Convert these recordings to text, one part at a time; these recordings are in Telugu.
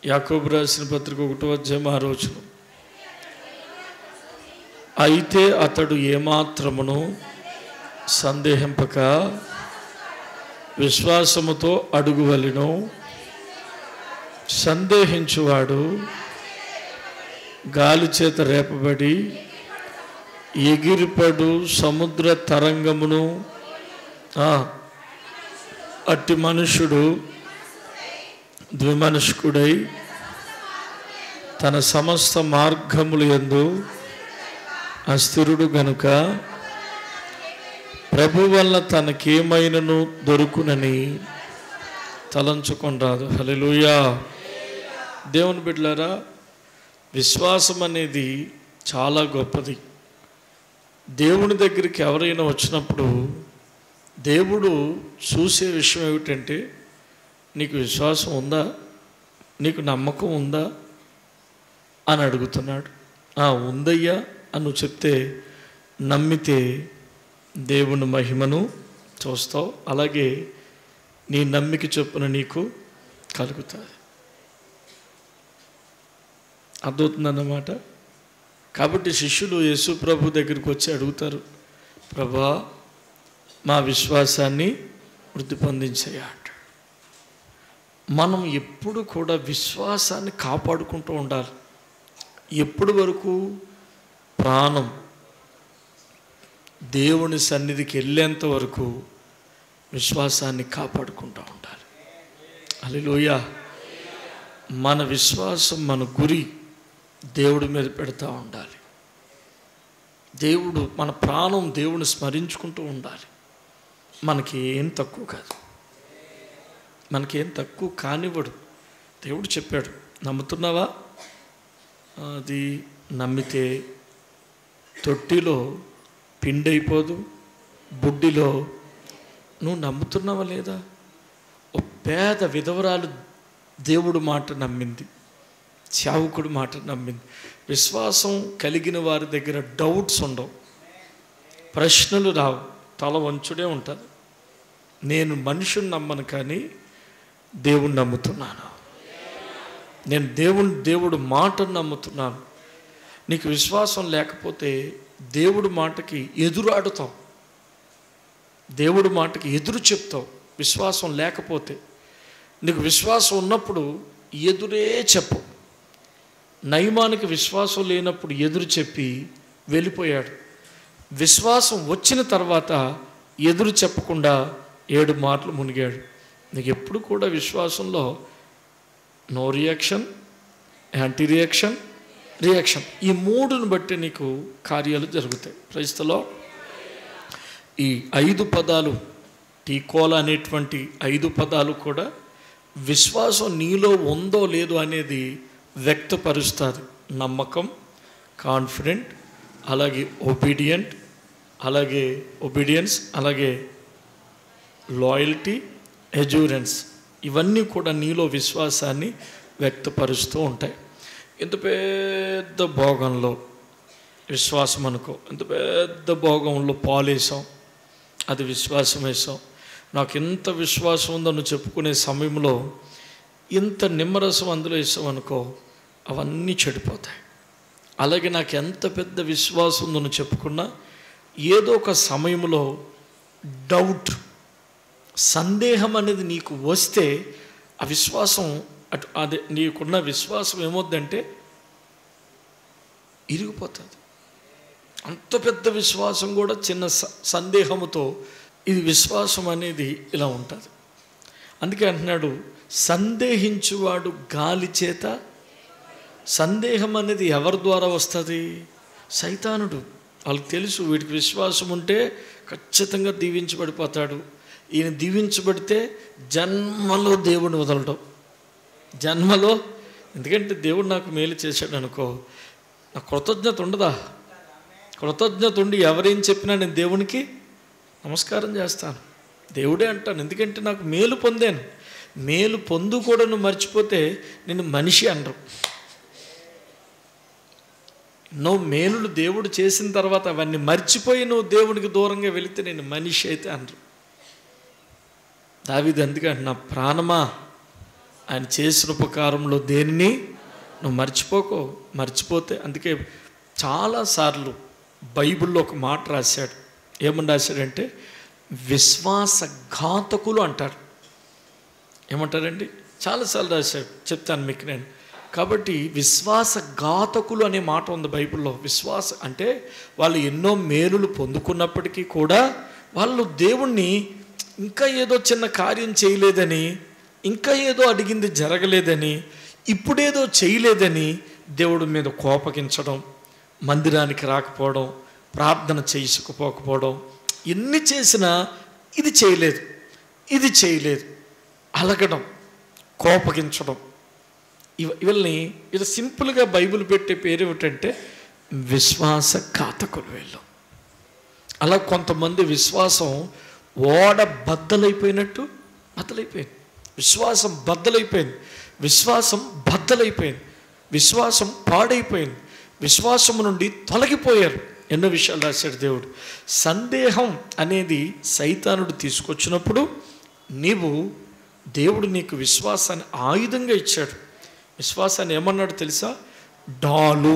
యాకోబు రాసిన పత్రిక ఒకటో అధ్యాయం ఆ రోజున అయితే అతడు ఏమాత్రమును సందేహింపక విశ్వాసముతో అడుగువలెను సందేహించువాడు గాలి చేత రేపబడి ఎగిరిపడు సముద్ర తరంగమును ఆ, అట్టి మనుషుడు ద్విమనుష్కుడై తన సమస్త మార్గములు యందు అస్థిరుడు గనుక ప్రభు వల్ల తనకేమైనను దొరుకునని తలంచుకొనరాదు హల్లెలూయా దేవుని బిడ్డలారా విశ్వాసం అనేది చాలా గొప్పది దేవుని దగ్గరికి ఎవరైనా వచ్చినప్పుడు దేవుడు చూసే విషయం ఏమిటంటే నీకు విశ్వాసం ఉందా నీకు నమ్మకం ఉందా అని అడుగుతున్నాడు "ఆ, ఉందయ్యా అని నువ్వు చెప్తే నమ్మితే దేవుని మహిమను చూస్తావు అలాగే నీ నమ్మిక చొప్పున నీకు కలుగుతుంది అర్థమవుతుందన్నమాట కాబట్టి శిష్యులు యేసు ప్రభు దగ్గరికి వచ్చి అడుగుతారు ప్రభా మా విశ్వాసాన్ని వృద్ధి పొందించయ్యా అంటాడు మనం ఎప్పుడు కూడా విశ్వాసాన్ని కాపాడుకుంటూ ఉండాలి ఎప్పటి వరకు ప్రాణం దేవుని సన్నిధికి వెళ్ళేంత వరకు విశ్వాసాన్ని కాపాడుకుంటూ ఉండాలి అలిలోయ మన విశ్వాసం మన గురి దేవుడి మీద పెడతా ఉండాలి దేవుడు మన ప్రాణం దేవుని స్మరించుకుంటూ ఉండాలి మనకి ఏం తక్కువ కాదు మనకేం తక్కువ కానివ్వడు దేవుడు చెప్పాడు నమ్ముతున్నావా అది నమ్మితే తొట్టిలో పిండి అయిపోదు బుడ్డిలో నువ్వు నమ్ముతున్నావా లేదా ఓ పేద విధవరాలు దేవుడు మాట నమ్మింది చావుకుడు మాట నమ్మింది విశ్వాసం కలిగిన వారి దగ్గర డౌట్స్ ఉండవు ప్రశ్నలు రావు తల వంచుడే ఉంటుంది నేను మనుషుని నమ్మను కానీ దేవుణ్ణి నమ్ముతున్నాను నేను దేవుని దేవుడు మాటను నమ్ముతున్నాను నీకు విశ్వాసం లేకపోతే దేవుడి మాటకి ఎదురాడుతావు దేవుడి మాటకి ఎదురు చెప్తావు విశ్వాసం లేకపోతే నీకు విశ్వాసం ఉన్నప్పుడు ఎదురే చెప్పు నయమానికి విశ్వాసం లేనప్పుడు ఎదురు చెప్పి వెళ్ళిపోయాడు విశ్వాసం వచ్చిన తర్వాత ఎదురు చెప్పకుండా ఏడు మాటలు మునిగాడు నీకు ఎప్పుడు కూడా విశ్వాసంలో no reaction anti reaction reaction ఈ మూడును బట్టి నీకు కార్యాలు జరుగుతాయి ప్రజలో ఈ ఐదు పదాలు టీకోల అనేటువంటి ఐదు పదాలు కూడా విశ్వాసం నీలో ఉందో లేదో అనేది వ్యక్తపరుస్తుంది నమ్మకం కాన్ఫిడెంట్ అలాగే ఒబీడియంట్ అలాగే ఒబీడియన్స్ అలాగే లాయల్టీ ఎజూరెన్స్ ఇవన్నీ కూడా నీలో విశ్వాసాన్ని వ్యక్తపరుస్తూ ఉంటాయి ఇంత పెద్ద భోగంలో విశ్వాసం అనుకో ఇంత పెద్ద భోగంలో పాలేసాం అది విశ్వాసం వేసాం నాకు ఎంత విశ్వాసం ఉందో నువ్వు చెప్పుకునే సమయంలో ఇంత నిమ్మరసం అందులో వేసాం అనుకో అవన్నీ చెడిపోతాయి అలాగే నాకు ఎంత పెద్ద విశ్వాసం ఉందో నువ్వు చెప్పుకున్నా ఏదో ఒక సమయంలో డౌట్ సందేహం అనేది నీకు వస్తే ఆ విశ్వాసం అటు అదే నీకున్న విశ్వాసం ఏమవుద్దంటే ఇరిగిపోతుంది అంత పెద్ద విశ్వాసం కూడా చిన్న స- సందేహముతో ఇది విశ్వాసం అనేది ఇలా ఉంటుంది అందుకే అంటున్నాడు సందేహించువాడు గాలి చేత సందేహం అనేది ఎవరి ద్వారా వస్తుంది సైతానుడు వాళ్ళకి తెలుసు వీడికి విశ్వాసం ఉంటే ఖచ్చితంగా దీవించబడిపోతాడు ఈయన దీవించబడితే జన్మలో దేవుని వదలడం జన్మలో ఎందుకంటే దేవుడు నాకు మేలు చేశాడు అనుకో నాకు కృతజ్ఞత ఉండదా కృతజ్ఞత ఉండి ఎవరేం చెప్పినా నేను దేవునికి నమస్కారం చేస్తాను దేవుడే అంటాను ఎందుకంటే నాకు మేలు పొందాను మేలు పొందు కూడా నువ్వు మర్చిపోతే నేను మనిషి అనరు నువ్వు మేలులు దేవుడు చేసిన తర్వాత అవన్నీ మర్చిపోయి నువ్వు దేవునికి దూరంగా వెళితే నేను మనిషి అయితే అనరు దావిది అందుకే నా ప్రాణమా ఆయన చేసిన ఉపకారంలో దేనిని నువ్వు మర్చిపోకో మర్చిపోతే అందుకే చాలాసార్లు బైబిల్లో ఒక మాట రాశాడు ఏమని రాశాడంటే విశ్వాసఘాతకులు అంటారు ఏమంటారండి చాలాసార్లు రాశాడు చెప్తాను మీకు నేను కాబట్టి విశ్వాసఘాతకులు అనే మాట ఉంది బైబిల్లో విశ్వాస అంటే వాళ్ళు ఎన్నో మేలులు పొందుకున్నప్పటికీ కూడా వాళ్ళు దేవుణ్ణి ఇంకా ఏదో చిన్న కార్యం చేయలేదని ఇంకా ఏదో అడిగింది జరగలేదని ఇప్పుడేదో చేయలేదని దేవుడి మీద కోపగించడం మందిరానికి రాకపోవడం ప్రార్థన చేసుకుపోకపోవడం ఎన్ని చేసినా ఇది చేయలేదు ఇది చేయలేదు అలగడం కోపగించడం ఇవ ఇవల్ని ఇలా సింపుల్గా బైబిల్ పెట్టే పేరు ఏమిటంటే విశ్వాసఘాతకులు వీళ్ళు అలా కొంతమంది విశ్వాసం ఓడ బద్దలైపోయినట్టు బద్దలైపోయింది విశ్వాసం బద్దలైపోయింది విశ్వాసం బద్దలైపోయింది విశ్వాసం పాడైపోయింది విశ్వాసం నుండి తొలగిపోయారు ఎన్నో విషయాలు రాశాడు దేవుడు సందేహం అనేది సైతానుడు తీసుకొచ్చినప్పుడు నీవు దేవుడు నీకు విశ్వాసాన్ని ఆయుధంగా ఇచ్చాడు విశ్వాసాన్ని ఏమన్నాడు తెలుసా డాలు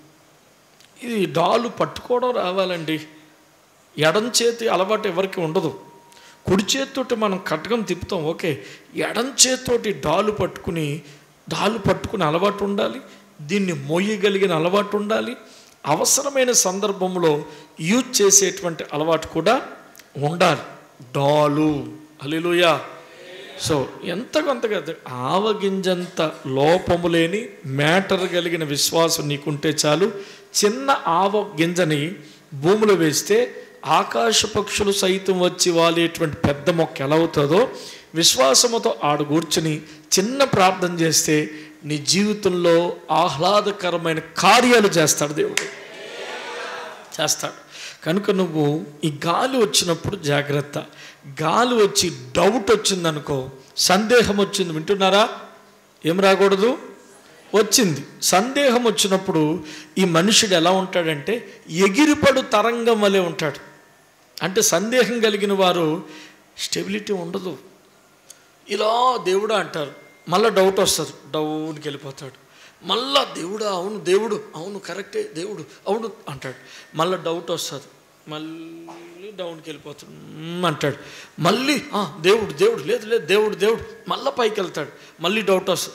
ఇది డాలు పట్టుకోవడం రావాలండి ఎడం చేతి అలవాటు ఎవరికి ఉండదు కుడి చేతితోటి మనం కటకం తిప్పుతాం ఓకే ఎడం చేతితోటి డాలు పట్టుకుని డాలు పట్టుకుని అలవాటు ఉండాలి దీన్ని మోయగలిగిన అలవాటు ఉండాలి అవసరమైన సందర్భంలో యూజ్ చేసేటువంటి అలవాటు కూడా ఉండాలి డాలు అలిలుయా సో ఎంత కొంతగా ఆవగింజంత లోపము లేని మ్యాటర్ కలిగిన విశ్వాసం నీకుంటే చాలు చిన్న ఆవ గింజని భూమిలో వేస్తే ఆకాశ పక్షులు సైతం వచ్చి వాలేటువంటి పెద్ద మొక్క ఎలా అవుతుందో విశ్వాసముతో ఆడు కూర్చుని చిన్న ప్రార్థన చేస్తే నీ జీవితంలో ఆహ్లాదకరమైన కార్యాలు చేస్తాడు దేవుడు చేస్తాడు కనుక నువ్వు ఈ గాలి వచ్చినప్పుడు జాగ్రత్త గాలి వచ్చి డౌట్ వచ్చిందనుకో సందేహం వచ్చింది వింటున్నారా ఏం రాకూడదు వచ్చింది సందేహం వచ్చినప్పుడు ఈ మనుషుడు ఎలా ఉంటాడంటే ఎగిరిపడు తరంగం వలె ఉంటాడు అంటే సందేహం కలిగిన వారు స్టెబిలిటీ ఉండదు ఇలా దేవుడా అంటారు మళ్ళీ డౌట్ వస్తుంది డౌన్కి వెళ్ళిపోతాడు మళ్ళా దేవుడా అవును దేవుడు అవును కరెక్టే దేవుడు అవును అంటాడు మళ్ళీ డౌట్ వస్తుంది మళ్ళీ డౌన్కి వెళ్ళిపోతాడు "మ్మ్" అంటాడు మళ్ళీ "ఆ, దేవుడు దేవుడు లేదు లేదు దేవుడు దేవుడు మళ్ళీ పైకి వెళ్తాడు మళ్ళీ డౌట్ వస్తుంది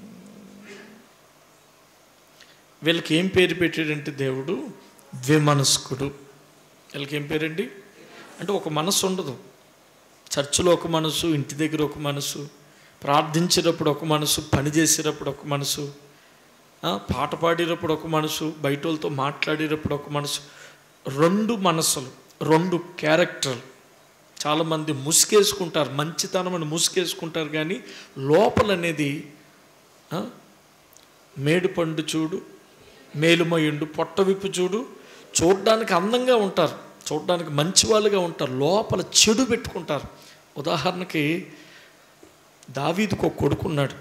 వీళ్ళకి ఏం పేరు పెట్టాడంటే దేవుడు ద్విమనస్కుడు వీళ్ళకి ఏం పేరండి అంటే ఒక మనసు ఉండదు చర్చిలో ఒక మనసు ఇంటి దగ్గర ఒక మనసు ప్రార్థించేటప్పుడు ఒక మనసు పని చేసేటప్పుడు ఒక మనసు ఆ, పాట పాడేటప్పుడు ఒక మనసు బయట వాళ్ళతో మాట్లాడేటప్పుడు ఒక మనసు రెండు మనసులు రెండు క్యారెక్టర్ చాలామంది ముసుగేసుకుంటారు మంచితనం అని ముసుగేసుకుంటారు కానీ లోపలనేది ఆ, మేడిపండు చూడు మేలుమయుండు పొట్ట విప్పు చూడు చూడడానికి అందంగా ఉంటారు చూడడానికి మంచి వాళ్ళుగా ఉంటారు లోపల చెడు పెట్టుకుంటారు ఉదాహరణకి దావీదుకు ఒక కొడుకున్నాడు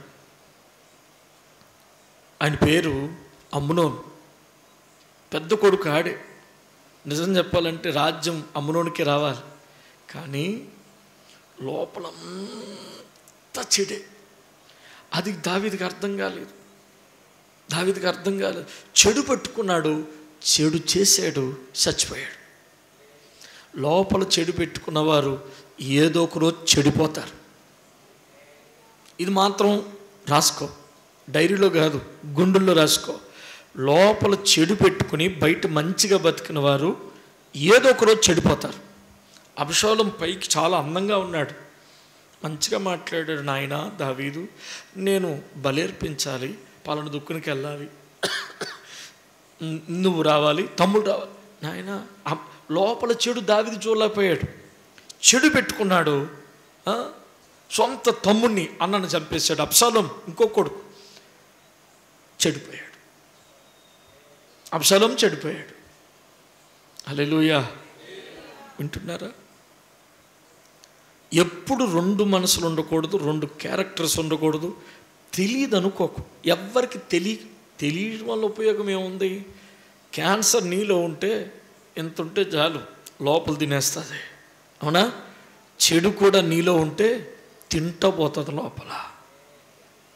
ఆయన పేరు అమ్మునోను పెద్ద కొడుకు ఆడే నిజం చెప్పాలంటే రాజ్యం అమ్మునోనికి రావాలి కానీ లోపలంతా చెడే అది దావీదికి అర్థం కాలేదు దావీదికి అర్థం కాలేదు చెడు పట్టుకున్నాడు చెడు చేశాడు చచ్చిపోయాడు లోపల చెడు పెట్టుకున్నవారు ఏదో ఒక రోజు చెడిపోతారు ఇది మాత్రం రాసుకో డైరీలో కాదు గుండెల్లో రాసుకో లోపల చెడు పెట్టుకుని బయట మంచిగా బతికిన వారు ఏదో ఒక రోజు చెడిపోతారు అభిషోలం పైకి చాలా అందంగా ఉన్నాడు మంచిగా మాట్లాడాడు నాయన దావీదు నేను బలేర్పించాలి పలానా దుక్కునికి వెళ్ళాలి నువ్వు రావాలి తమ్ముడు రావాలి నాయన అమ్- లోపల చెడు దావిది చూడలేకపోయాడు చెడు పెట్టుకున్నాడు ఆ? సొంత తమ్ముణ్ణి అన్నను చంపేశాడు అప్సలం ఇంకో కొడుకు చెడిపోయాడు అప్సలం చెడిపోయాడు అలెలుయా వింటున్నారా ఎప్పుడు రెండు మనసులు ఉండకూడదు రెండు క్యారెక్టర్స్ ఉండకూడదు తెలియదు అనుకోకు ఎవ్వరికి తెలియ తెలియడం వల్ల ఉపయోగం ఏముంది క్యాన్సర్ నీలో ఉంటే ఎంత ఉంటే చాలు లోపల తినేస్తుంది అవునా చెడు కూడా నీలో ఉంటే తింటపోతుంది లోపల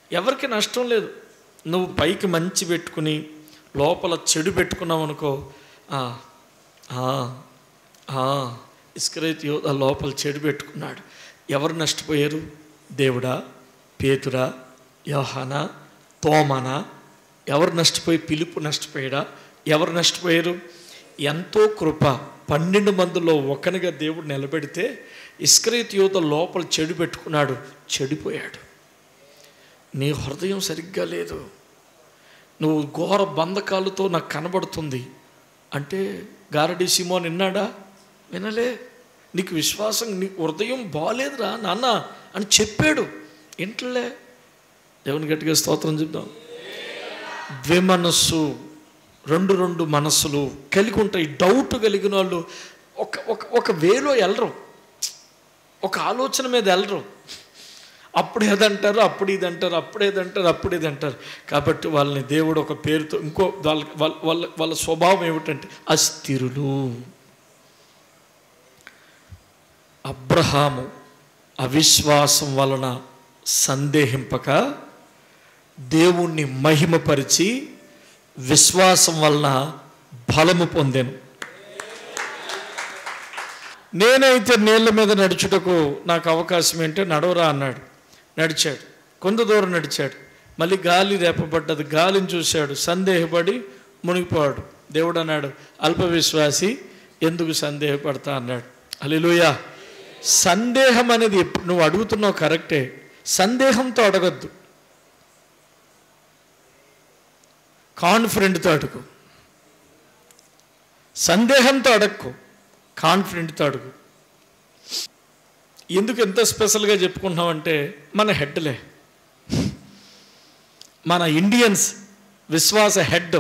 ఎవరికి నష్టం లేదు నువ్వు పైకి మంచి పెట్టుకుని లోపల చెడు పెట్టుకున్నావు అనుకో ఆ, ఆ, ఆ, ఇస్కరేత్ యోధ లోపల చెడు పెట్టుకున్నాడు ఎవరు నష్టపోయారు దేవుడా పేతురా యోహానా తోమనా ఎవరు నష్టపోయి పిలుపు నష్టపోయాడా ఎవరు నష్టపోయారు ఎంతో కృప పన్నెండు మందిలో ఒకనిగా దేవుడు నిలబెడితే ఇస్కరేత్ యోధ లోపల చెడు పెట్టుకున్నాడు చెడిపోయాడు నీ హృదయం సరిగ్గా లేదు నువ్వు ఘోర బంధకాలతో నాకు కనబడుతుంది అంటే గారడి సిమోన్ విన్నాడా వినలే నీకు విశ్వాసం నీ హృదయం బాగాలేదురా నాన్న అని చెప్పాడు ఇంట్లే దేవుని గట్టిగా స్తోత్రం చెప్దాం ద్విమనస్సు రెండు రెండు మనస్సులు కలిగి ఉంటాయి డౌట్ కలిగిన వాళ్ళు ఒక ఒక ఒక వేలో వెళ్ళరు ఒక ఆలోచన మీద వెళ్ళరు అప్పుడు ఏదంటారు అప్పుడు ఇది అంటారు అప్పుడు ఏదంటారు అప్పుడు ఇది అంటారు కాబట్టి వాళ్ళని దేవుడు ఒక పేరుతో ఇంకో వాళ్ళ వాళ్ళ వాళ్ళ వాళ్ళ స్వభావం ఏమిటంటే అస్థిరులు అబ్రహాము అవిశ్వాసం వలన సందేహింపక దేవుణ్ణి మహిమపరిచి విశ్వాసం వలన బలము పొందాను నేనైతే నీళ్ళ మీద నడుచుటకు నాకు అవకాశం ఏంటో నడవరా అన్నాడు నడిచాడు కొంత దూరం నడిచాడు మళ్ళీ గాలి రేపబడ్డది గాలిని చూశాడు సందేహపడి మునిగిపోయాడు దేవుడు అన్నాడు అల్ప విశ్వాసి ఎందుకు సందేహపడతా అన్నాడు అలిలుయా సందేహం అనేది ఎప్పుడు నువ్వు అడుగుతున్నావు కరెక్టే సందేహంతో అడగద్దు కాన్ఫిడెంట్తో అడుగు సందేహంతో అడక్కు కాన్ఫిడెంట్తో అడుగు ఎందుకు ఎంత స్పెషల్గా చెప్పుకుంటున్నామంటే మన హెడ్లే మన ఇండియన్స్ విశ్వాస హెడ్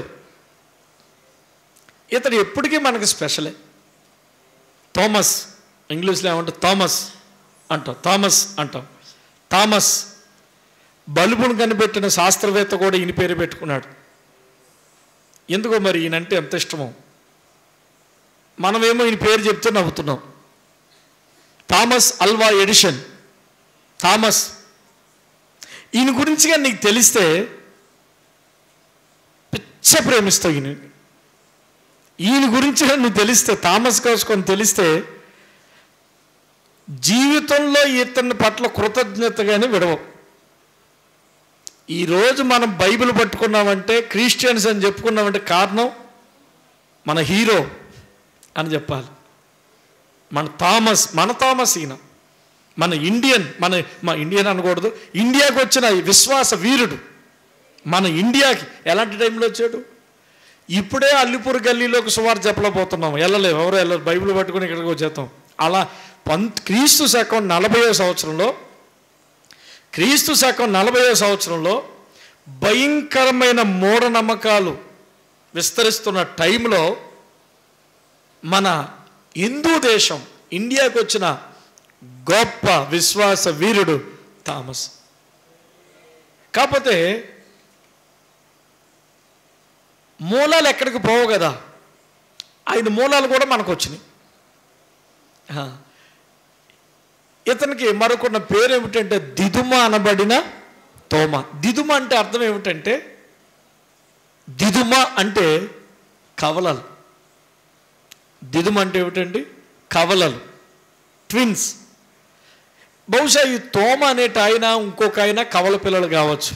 ఇతడు ఎప్పటికీ మనకు స్పెషలే థామస్ ఇంగ్లీష్లో ఏమంటే థామస్ అంటాం థామస్ అంటాం థామస్ బల్బును కనిపెట్టిన శాస్త్రవేత్త కూడా ఈయన పేరు పెట్టుకున్నాడు ఎందుకో మరి ఈయనంటే ఎంత ఇష్టమో మనమేమో ఈయన పేరు చెప్తే నవ్వుతున్నాం థామస్ అల్వా ఎడిషన్ థామస్ ఈయన గురించిగా నీకు తెలిస్తే పిచ్చ ప్రేమిస్తావు ఈయన ఈయన గురించిగా నువ్వు తెలిస్తే థామస్ కాసుకొని తెలిస్తే జీవితంలో ఇతని పట్ల కృతజ్ఞతగానే విడవవు ఈరోజు మనం బైబిల్ పట్టుకున్నామంటే క్రిస్టియన్స్ అని చెప్పుకున్నామంటే కారణం మన హీరో అని చెప్పాలి మన థామస్ మన థామస్ ఈయన మన ఇండియన్ మన మా ఇండియన్ అనకూడదు ఇండియాకి వచ్చిన ఈ విశ్వాస వీరుడు మన ఇండియాకి ఎలాంటి టైంలో వచ్చాడు ఇప్పుడే అల్లిపూర్ గల్లీలోకి సుమారు చెప్పలేకపోతున్నాం వెళ్ళలేము ఎవరు వెళ్ళరు బైబిల్ పట్టుకుని ఇక్కడికి వచ్చేస్తాం అలా పంత్ క్రీస్తు శకం నలభైవ సంవత్సరంలో క్రీస్తు శకం నలభైవ సంవత్సరంలో భయంకరమైన మూఢనమ్మకాలు విస్తరిస్తున్న టైంలో మన హిందూ దేశం ఇండియాకు వచ్చిన గొప్ప విశ్వాస వీరుడు థామస్ కాకపోతే మూలాలు ఎక్కడికి పోవు కదా ఆయన మూలాలు కూడా మనకు వచ్చినాయి ఆ. ఇతనికి మరొకన్న పేరు ఏమిటంటే దిదుమ అనబడిన తోమ దిదుమ అంటే అర్థం ఏమిటంటే దిదుమ అంటే కవలలు దిదుమ అంటే ఏమిటండి కవలలు ట్విన్స్ బహుశా ఈ తోమ అనేట ఆయన ఇంకొక ఆయన కవల పిల్లలు కావచ్చు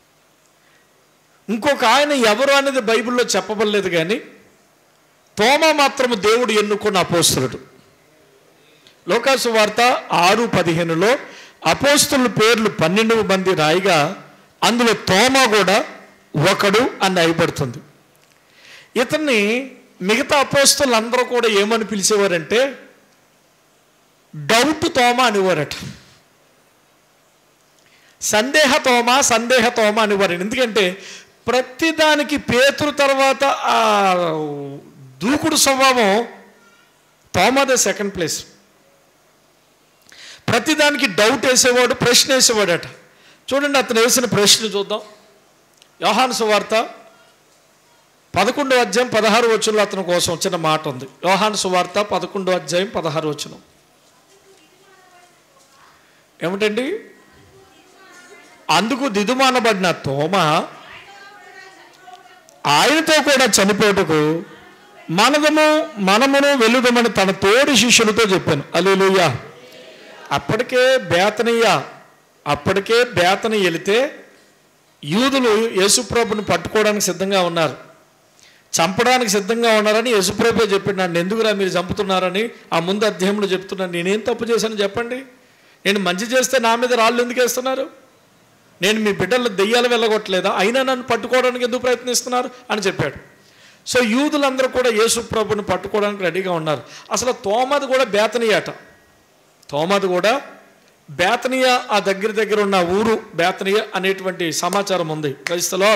ఇంకొక ఆయన ఎవరు అనేది బైబిల్లో చెప్పబడలేదు కానీ తోమ మాత్రము దేవుడు ఎన్నుకున్న అపోస్తులుడు లోకాసు వార్త ఆరు పదిహేనులో అపోస్తుల పేర్లు పన్నెండు మంది రాయిగా అందులో తోమ కూడా ఒకడు అని అయిపడుతుంది ఇతన్ని మిగతా అపోస్తులు అందరూ కూడా ఏమని పిలిచేవారంటే డౌట్ తోమ అనేవారట సందేహ తోమ సందేహ తోమ అనేవారు ఎందుకంటే ప్రతిదానికి పేతురు తర్వాత ఆ దూకుడు స్వభావం తోమదే సెకండ్ ప్లేస్ ప్రతిదానికి డౌట్ వేసేవాడు ప్రశ్న వేసేవాడట చూడండి అతను వేసిన ప్రశ్న చూద్దాం యోహాను సువార్త పదకొండో అధ్యాయం పదహారు వచ్చులో అతని కోసం వచ్చిన మాట ఉంది యోహాను సువార్త పదకొండో అధ్యాయం పదహారు వచ్చును ఏమిటండి అందుకు దిదుమానబడిన తోమ ఆయనతో కూడా చనిపోటుకు మనదము మనమును వెలుదమని తన తోడి శిష్యులతో చెప్పాను అల్లుయ్యా అప్పటికే బేతనయ్య అప్పటికే బేతని వెళితే యూదులు యేసుప్రభుని పట్టుకోవడానికి సిద్ధంగా ఉన్నారు చంపడానికి సిద్ధంగా ఉన్నారని యేసుప్రభు చెప్పాడు నన్ను ఎందుకురా మీరు చంపుతున్నారని ఆ ముందు అధ్యాయంలో చెప్తున్నాను నేనేం తప్పు చేశాను చెప్పండి నేను మంచి చేస్తే నా మీద రాళ్ళు ఎందుకు వేస్తున్నారు నేను మీ బిడ్డలు దెయ్యాలు వెళ్ళగొట్టలేదా అయినా నన్ను పట్టుకోవడానికి ఎందుకు ప్రయత్నిస్తున్నారు అని చెప్పాడు సో యూదులందరూ కూడా యేసు ప్రభుని పట్టుకోవడానికి రెడీగా ఉన్నారు అసలు తోమది కూడా బేతనీయట తోమది కూడా బేతనీయ ఆ దగ్గర దగ్గర ఉన్న ఊరు బేతనీయ అనేటువంటి సమాచారం ఉంది క్రైస్తలో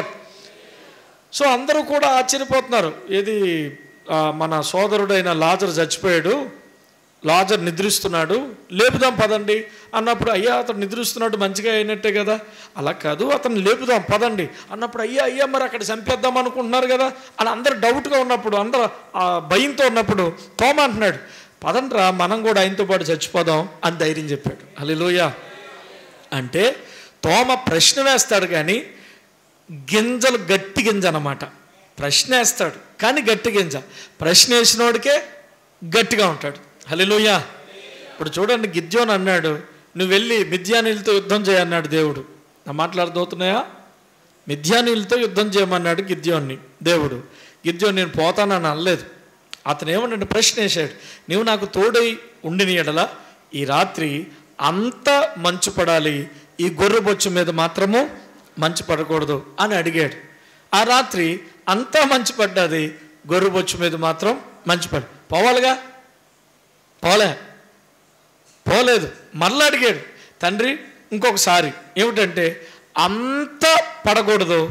సో అందరూ కూడా ఆశ్చర్యపోతున్నారు ఏది ఆ, మన సోదరుడైన లాజర్ చచ్చిపోయాడు లాజర్ నిద్రిస్తున్నాడు లేపుదాం పదండి అన్నప్పుడు అయ్యా అతను నిద్రిస్తున్నాడు మంచిగా అయినట్టే కదా అలా కాదు అతను లేపుదాం పదండి అన్నప్పుడు అయ్యా అయ్యా మరి అక్కడ చంపేద్దాం అనుకుంటున్నారు కదా అని అందరు డౌట్గా ఉన్నప్పుడు అందరు ఆ భయంతో ఉన్నప్పుడు తోమ అంటున్నాడు పదండ్రా మనం కూడా ఆయనతో పాటు చచ్చిపోదాం అని ధైర్యం చెప్పాడు హల్లెలూయా అంటే తోమ ప్రశ్న వేస్తాడు కానీ గింజలు గట్టి గింజ అన్నమాట ప్రశ్న వేస్తాడు కానీ గట్టి గింజ ప్రశ్న వేసినోడికే గట్టిగా ఉంటాడు హలోయ ఇప్పుడు చూడండి గిద్యోన్ అన్నాడు నువ్వు వెళ్ళి మిథ్యానీలతో యుద్ధం చేయన్నాడు దేవుడు నా మాట్లాడుతున్నాయా మిథ్యానీలతో యుద్ధం చేయమన్నాడు గిద్యోన్ని దేవుడు గిద్యోన్ నేను పోతానని అనలేదు అతను ఏమన్నాడు ప్రశ్న వేశాడు నీవు నాకు తోడై ఉండిన ఎడల ఈ రాత్రి అంత మంచు పడాలి ఈ గొర్రె బొచ్చు మీద మాత్రము మంచు పడకూడదు అని అడిగాడు ఆ రాత్రి అంతా మంచు పడ్డది గొర్రె బొచ్చు మీద మాత్రం మంచు పడి పోవాలిగా పోలే పోలేదు మరలా అడిగాడు తండ్రి ఇంకొకసారి ఏమిటంటే అంత పడకూడదు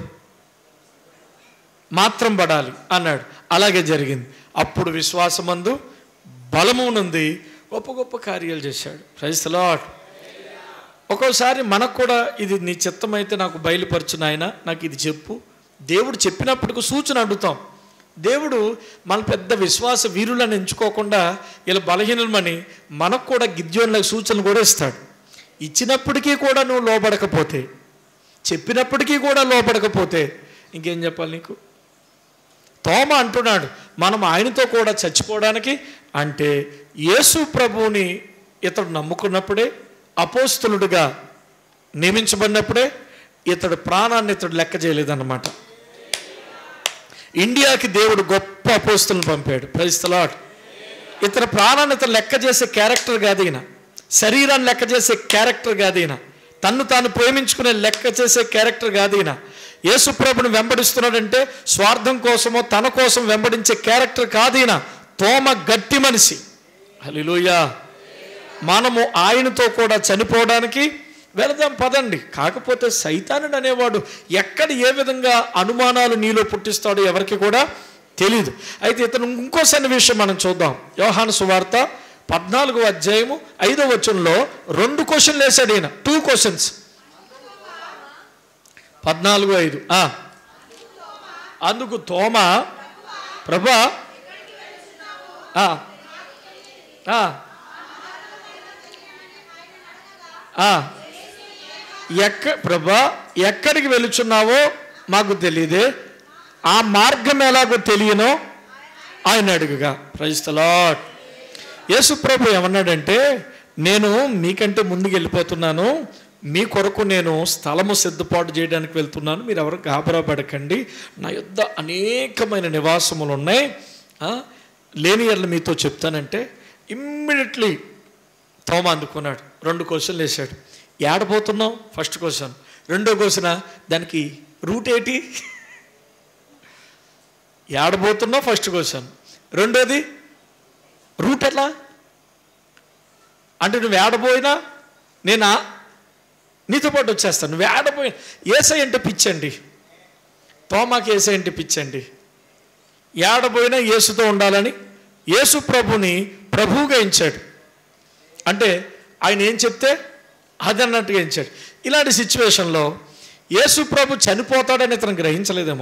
మాత్రం పడాలి అన్నాడు అలాగే జరిగింది అప్పుడు విశ్వాసమందు బలము నుండి గొప్ప గొప్ప కార్యాలు చేశాడు ప్రైజ్ లాట్ ఒక్కోసారి మనకు కూడా ఇది నీ చిత్తమైతే నాకు బయలుపరచు నాయన నాకు ఇది చెప్పు దేవుడు చెప్పినప్పటికి సూచన అడుగుతాం దేవుడు మన పెద్ద విశ్వాస వీరులను ఎంచుకోకుండా ఇలా బలహీనమని మనకు కూడా గిద్యోన్లకు సూచనలు కూడా ఇస్తాడు ఇచ్చినప్పటికీ కూడా నువ్వు లోబడకపోతే చెప్పినప్పటికీ కూడా లోపడకపోతే ఇంకేం చెప్పాలి నీకు తోమ అంటున్నాడు మనం ఆయనతో కూడా చచ్చిపోవడానికి అంటే యేసు ప్రభువుని ఇతడు నమ్ముకున్నప్పుడే అపోస్తులుడిగా నియమించబడినప్పుడే ఇతడు ప్రాణాన్ని ఇతడు లెక్క చేయలేదన్నమాట ఇండియాకి దేవుడు గొప్ప అపోస్తులను పంపాడు ప్రైస్తలాడ్ ఇతని ప్రాణాన్ని ఇతను లెక్క చేసే క్యారెక్టర్ కాదు ఈయన శరీరాన్ని లెక్క చేసే క్యారెక్టర్ కాదు ఈయన తన్ను తాను ప్రేమించుకునే లెక్క చేసే క్యారెక్టర్ కాదు ఈయన యేసుప్రభుని వెంబడిస్తున్నాడంటే స్వార్థం కోసమో తన కోసం వెంబడించే క్యారెక్టర్ కాదు ఈయన తోమ గట్టి మనిషి హలిలోయా మనము ఆయనతో కూడా చనిపోవడానికి వెళదాం పదండి కాకపోతే సైతానుడు అనేవాడు ఎక్కడ ఏ విధంగా అనుమానాలు నీలో పుట్టిస్తాడో ఎవరికి కూడా తెలియదు అయితే ఇతను ఇంకో సన్నివేశం మనం చూద్దాం యోహాను సువార్త పద్నాలుగో అధ్యాయము ఐదో వచనంలో రెండు క్వశ్చన్లు వేశాడు ఈయన టూ క్వశ్చన్స్ పద్నాలుగు ఐదు ఆ. అందుకు తోమ ప్రభా ఆ. ఆ. ఆ. ఎక్క ప్రభా ఎక్కడికి వెళుచున్నావో మాకు తెలియదే ఆ మార్గం ఎలాగో తెలియనో ఆయన అడుగుగా ప్రజలాట్ యేసు ప్రభు ఏమన్నాడంటే నేను మీకంటే ముందుకు వెళ్ళిపోతున్నాను మీ కొరకు నేను స్థలము సిద్ధపాటు చేయడానికి వెళ్తున్నాను మీరు ఎవరు గాబరా పడకండి నా యొద్ద అనేకమైన నివాసములు ఉన్నాయి ఆ, లేని ఎడల మీతో చెప్తానంటే ఇమ్మీడియట్లీ తోమ అందుకున్నాడు రెండు క్వశ్చన్లు వేసాడు ఏడపోతున్నావు ఫస్ట్ క్వశ్చన్ రెండో క్వశ్చన్ దానికి రూట్ ఏంటి ఏడబోతున్నావు ఫస్ట్ క్వశ్చన్ రెండోది రూట్ ఎట్లా అంటే నువ్వు ఏడబోయినా నేనా నీతో పాటు వచ్చేస్తాను నువ్వు ఏడబోయినా ఏసై అంటే పిచ్చండి తోమాకి ఏసై అంటే పిచ్చండి ఏడబోయినా యేసుతో ఉండాలని యేసు ప్రభుని ప్రభువుగా ఎంచాడు అంటే ఆయన ఏం చెప్తే అది అన్నట్టుగా ఎంచాడు ఇలాంటి సిచ్యువేషన్లో యేసు ప్రభు చనిపోతాడని ఇతను గ్రహించలేదేమో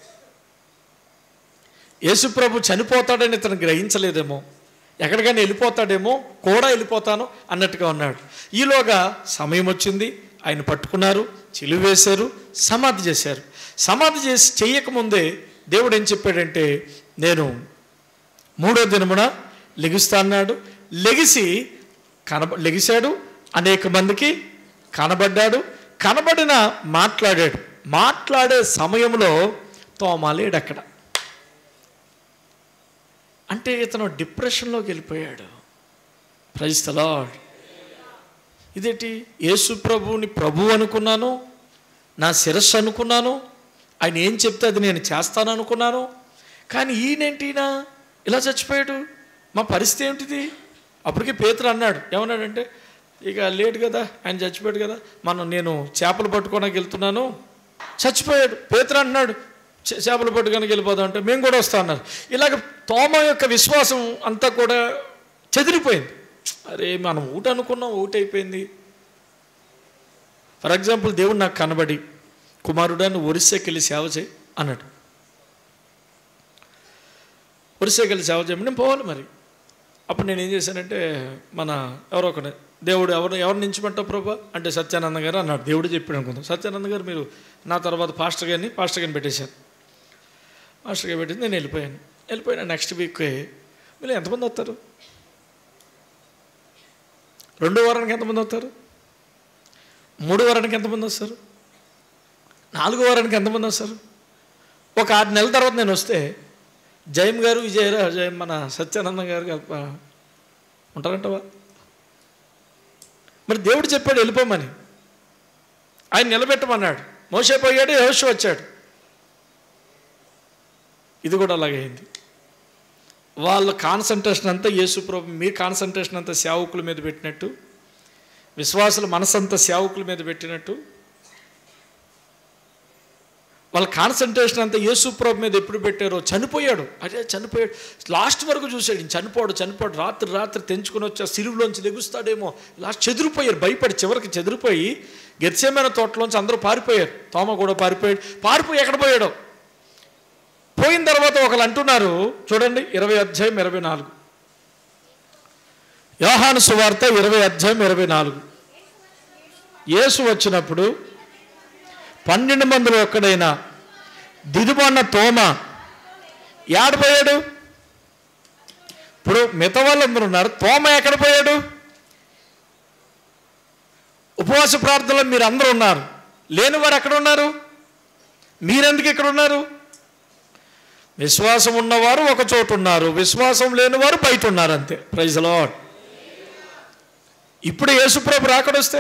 యేసు ప్రభు చనిపోతాడని ఇతను గ్రహించలేదేమో ఎక్కడికైనా వెళ్ళిపోతాడేమో కూడా వెళ్ళిపోతాను అన్నట్టుగా ఉన్నాడు ఈలోగా సమయం వచ్చింది ఆయన పట్టుకున్నారు చిలువ వేశారు సమాధి చేశారు సమాధి చేసి చెయ్యకముందే దేవుడు ఏం చెప్పాడంటే నేను మూడో దినమున లెగుస్తా అన్నాడు లెగిసి కనబ లెగిశాడు అనేక మందికి కనబడ్డాడు కనబడిన మాట్లాడాడు మాట్లాడే సమయంలో తోమా లేడు అక్కడ అంటే ఇతను డిప్రెషన్లోకి వెళ్ళిపోయాడు ప్రైజ్ ద లార్డ్ ఇదేంటి యేసు ప్రభువుని ప్రభు అనుకున్నాను నా శిరస్సు అనుకున్నాను ఆయన ఏం చెప్తే అది నేను చేస్తాను అనుకున్నాను కానీ ఈయనేంటినా ఇలా చచ్చిపోయాడు మా పరిస్థితి ఏమిటిది అప్పటికే పేతురు అన్నాడు ఏమన్నాడంటే ఇక లేట్ కదా ఆయన చచ్చిపోయాడు కదా మనం నేను చేపలు పట్టుకోవడానికి వెళ్తున్నాను చచ్చిపోయాడు పేతురు అంటున్నాడు "చే- చేపలు పట్టుకోడానికి వెళ్ళిపోదాం అంటే మేము కూడా వస్తా అన్నారు ఇలాగ తోమ యొక్క విశ్వాసం అంతా కూడా చెదిరిపోయింది అరే మనం ఊట అనుకున్నాం ఊట అయిపోయింది ఫర్ ఎగ్జాంపుల్ దేవుడు నాకు కనబడి కుమారుడా నువ్వు ఒరిస్సాకి వెళ్ళి సేవ చేయి అన్నాడు ఒరిస్సాకి వెళ్ళి సేవ చేయమని నేను పోవాలి మరి అప్పుడు నేను ఏం చేశానంటే మన ఎవరో ఒకటి దేవుడు ఎవరు ఎవరు నించమంటావు ప్రభా అంటే సత్యానంద గారు అన్నాడు దేవుడు చెప్పాడు అనుకుందాం సత్యానంద గారు మీరు నా తర్వాత పాస్టర్ గారిని పాస్టర్ గారిని పెట్టేశారు మాస్టర్ గారు పెట్టింది నేను వెళ్ళిపోయాను వెళ్ళిపోయిన నెక్స్ట్ వీక్ మీరు ఎంతమంది వస్తారు రెండో వారానికి ఎంతమంది వస్తారు మూడో వారానికి ఎంతమంది వస్తారు నాలుగో వారానికి ఎంతమంది వస్తారు ఒక ఆరు నెలల తర్వాత నేను వస్తే జయం గారు విజయరా జయం మన సత్యానందం గారు కల్ప ఉంటారంటవా మరి దేవుడు చెప్పాడు వెళ్ళిపోమని ఆయన నిలబెట్టమన్నాడు మోసే పోయాడు యహోషు వచ్చాడు ఇది కూడా అలాగే అయింది వాళ్ళ కాన్సన్ట్రేషన్ అంతా యేసు ప్రభు మీ కాన్సన్ట్రేషన్ అంతా సేవకుల మీద పెట్టినట్టు విశ్వాసుల మనసంతా సేవకుల మీద పెట్టినట్టు వాళ్ళ కాన్సన్ట్రేషన్ అంతా యేసు ప్రభు మీద ఎప్పుడు పెట్టారో చనిపోయాడు అదే చనిపోయాడు లాస్ట్ వరకు చూశాడు ఈయన చనిపోడు చనిపోడు రాత్రి రాత్రి తెంచుకుని వచ్చి ఆ సిలువులోంచి లెగుస్తాడేమో లాస్ట్ చెదిరిపోయారు భయపడి చివరికి చెదిరిపోయి గెర్సేమైన తోటలోంచి అందరూ పారిపోయారు తోమ కూడా పారిపోయాడు పారిపోయి ఎక్కడ పోయాడో పోయిన తర్వాత ఒకళ్ళు అంటున్నారు చూడండి ఇరవై అధ్యాయం ఇరవై నాలుగు యోహాను సువార్త ఇరవై అధ్యాయం ఇరవై నాలుగు యేసు వచ్చినప్పుడు పన్నెండు మందిలో ఒక్కడైన దిదుమన్న తోమ ఏడపోయాడు ఇప్పుడు మిగతా వాళ్ళందరూ ఉన్నారు తోమ ఎక్కడ పోయాడు ఉపవాస ప్రార్థనలో మీరు అందరూ ఉన్నారు లేని వారు ఎక్కడ ఉన్నారు మీరెందుకు ఇక్కడ ఉన్నారు విశ్వాసం ఉన్నవారు ఒక చోట ఉన్నారు విశ్వాసం లేనివారు బయట ఉన్నారు అంతే ప్రైజ్ లాడ్ ఇప్పుడు యేసుప్రభు రాకడొస్తే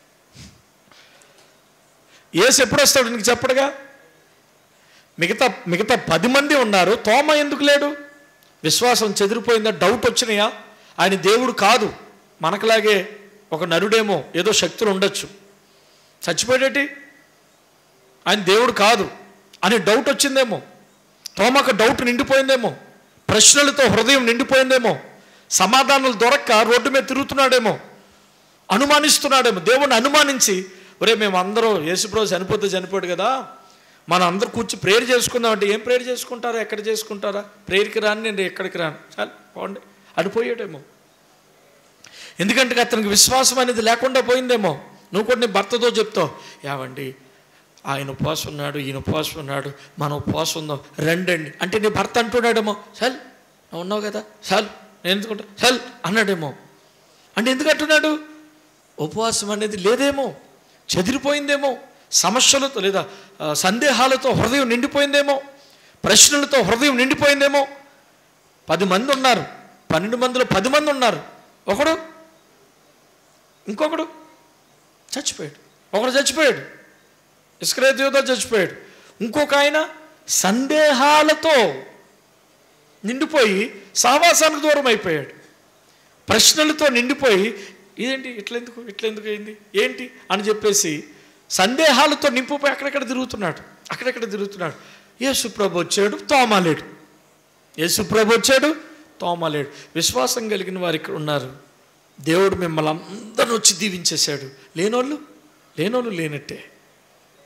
యేసు ఎప్పుడు వస్తాడు నీకు చెప్పడుగా మిగతా మిగతా పది మంది ఉన్నారు తోమ ఎందుకు లేడు విశ్వాసం చెదిరిపోయిందా డౌట్ వచ్చినాయా ఆయన దేవుడు కాదు మనకులాగే ఒక నరుడేమో ఏదో శక్తులు ఉండొచ్చు చచ్చిపోయేటి ఆయన దేవుడు కాదు అని డౌట్ వచ్చిందేమో తోమకు డౌట్ నిండిపోయిందేమో ప్రశ్నలతో హృదయం నిండిపోయిందేమో సమాధానాలు దొరక్క రోడ్డు మీద తిరుగుతున్నాడేమో అనుమానిస్తున్నాడేమో దేవుణ్ణి అనుమానించి ఒరే మేము అందరూ యేసుప్రభు చనిపోతే చనిపోయాడు కదా మనం అందరూ కూర్చి ప్రేయర్ చేసుకుందాం అంటే ఏం ప్రేయర్ చేసుకుంటారా ఎక్కడ చేసుకుంటారా ప్రేయర్కి రాని నేను ఎక్కడికి రాను చాలు పోండి అడిపోయాడేమో ఎందుకంటే అతనికి విశ్వాసం అనేది లేకుండా పోయిందేమో నువ్వు కూడా నీ భర్తతో చెప్తావు ఏవండి ఆయన ఉపవాసం ఉన్నాడు ఈయన ఉపవాసం ఉన్నాడు మనం ఉపవాసం ఉందాం రండండి అంటే నీ భర్త అంటున్నాడేమో చల్ నువ్వు ఉన్నావు కదా చల్ నేను ఎందుకుంటా చల్ అన్నాడేమో అంటే ఎందుకు అంటున్నాడు ఉపవాసం అనేది లేదేమో చెదిరిపోయిందేమో సమస్యలతో లేదా ఆ, సందేహాలతో హృదయం నిండిపోయిందేమో ప్రశ్నలతో హృదయం నిండిపోయిందేమో పది మంది ఉన్నారు పన్నెండు మందిలో పది మంది ఉన్నారు ఒకడు ఇంకొకడు చచ్చిపోయాడు ఒకడు చచ్చిపోయాడు ఇస్క్రేతయోతో చచ్చిపోయాడు ఇంకొక ఆయన సందేహాలతో నిండిపోయి సహవాసానికి దూరం అయిపోయాడు ప్రశ్నలతో నిండిపోయి ఇదేంటి ఇట్లెందుకు ఇట్లెందుకు అయింది ఏంటి అని చెప్పేసి సందేహాలతో నింపుపోయి అక్కడెక్కడ తిరుగుతున్నాడు అక్కడెక్కడ తిరుగుతున్నాడు యేసుప్రభు వచ్చాడు తోమాలేడు యేసుప్రభు వచ్చాడు తోమాలేడు విశ్వాసం కలిగిన వారు ఇక్కడ ఉన్నారు దేవుడు మిమ్మల్ని అందరిని వచ్చి దీవించేశాడు లేనోళ్ళు లేనోళ్ళు లేనట్టే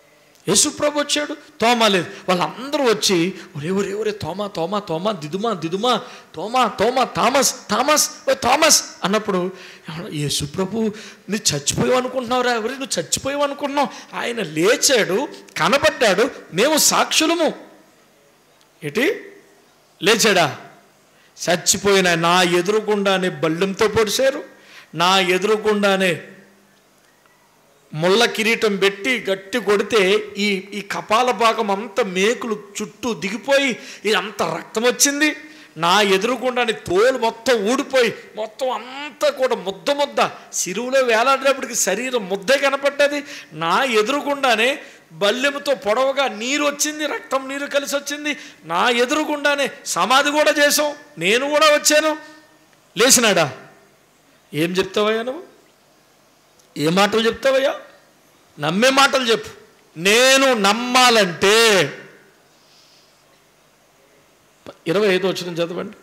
యేసుప్రభు వచ్చాడు తోమా లేదు వాళ్ళందరూ వచ్చి ఒరే ఒరే ఒరే తోమా తోమా తోమా దిదుమా దిదుమా తోమా తోమా థామస్ థామస్ ఓ థామస్ అన్నప్పుడు ఏమన్నా, యేసుప్రభు నువ్వు చచ్చిపోయావు అనుకుంటున్నావురా ఎవరి నువ్వు చచ్చిపోయావు అనుకుంటున్నావు ఆయన లేచాడు కనబడ్డాడు మేము సాక్షులము ఏంటి లేచాడా చచ్చిపోయిన నా ఎదురుకుండానే బళ్ళెంతో పొడిచారు నా ఎదురుకుండానే ముళ్ళ కిరీటం పెట్టి గట్టి కొడితే ఈ ఈ కపాల భాగం అంతా మేకులు చుట్టూ దిగిపోయి ఇది అంత రక్తం వచ్చింది నా ఎదురుకుండానే తోలు మొత్తం ఊడిపోయి మొత్తం అంతా కూడా ముద్ద ముద్ద సిరువులో వేలాడినప్పటికి శరీరం ముద్దే కనపడ్డది నా ఎదురుకుండానే బల్లెముతో పొడవుగా నీరు వచ్చింది రక్తం నీరు కలిసి వచ్చింది నా ఎదురుగుండానే సమాధి కూడా చేసాం నేను కూడా వచ్చాను లేచినాడా ఏం చెప్తావయ్యా నువ్వు ఏ మాటలు చెప్తావయ్యా నమ్మే మాటలు చెప్పు నేను నమ్మాలంటే ఇరవై ఐదు వచ్చిన చదవండి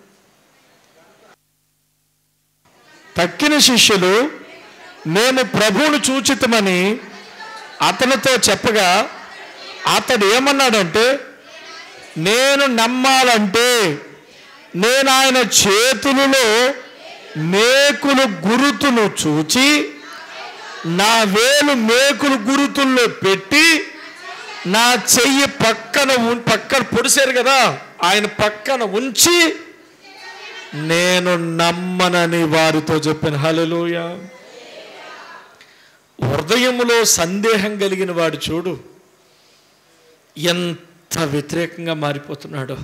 తక్కిన శిష్యులు మేము ప్రభువును చూచితమని అతనితో చెప్పగా అతడు ఏమన్నాడంటే నేను నమ్మాలంటే నేను ఆయన చేతులలో మేకులు గురుతును చూచి నా వేలు మేకులు గురుతుల్లో పెట్టి నా చెయ్యి పక్కన ఉన్- పక్కన పొడిశారు కదా ఆయన పక్కన ఉంచి నేను నమ్మనని వారితో చెప్పిన హల్లెలూయ హృదయములో సందేహం కలిగిన వాడు చూడు ఎంత వ్యతిరేకంగా మారిపోతున్నాడో